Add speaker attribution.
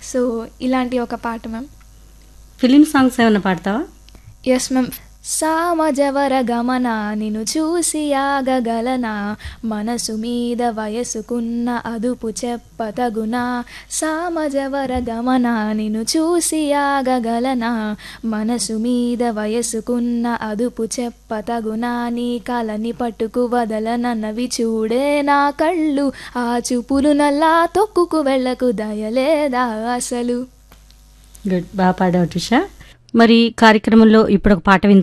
Speaker 1: so ఇలాంటి ఒక పాట మ్యామ్
Speaker 2: ఫిలిం సాంగ్స్ ఏమైనా పాడతావా
Speaker 1: ఎస్ మ్యామ్ సామజవర గమన నిన్ను చూసి ఆగగలనా మనసు మీద వయసుకున్న అదుపు చెప్పతగునా సామజవర గమన నిన్ను చూసి ఆగగలనా మనసు మీద వయసుకున్న అదుపు చెప్పతగునా నీ కలని పట్టుకు వదలనన్నవి చూడే నా కళ్ళు ఆ చూపులు నల్లా తొక్కుకు వెళ్ళకు దయలేదా అసలు
Speaker 2: గుడ్ బాగా పాడావు ట్రిషా మరి కార్యక్రమంలో ఇప్పుడు ఒక పాట విందాం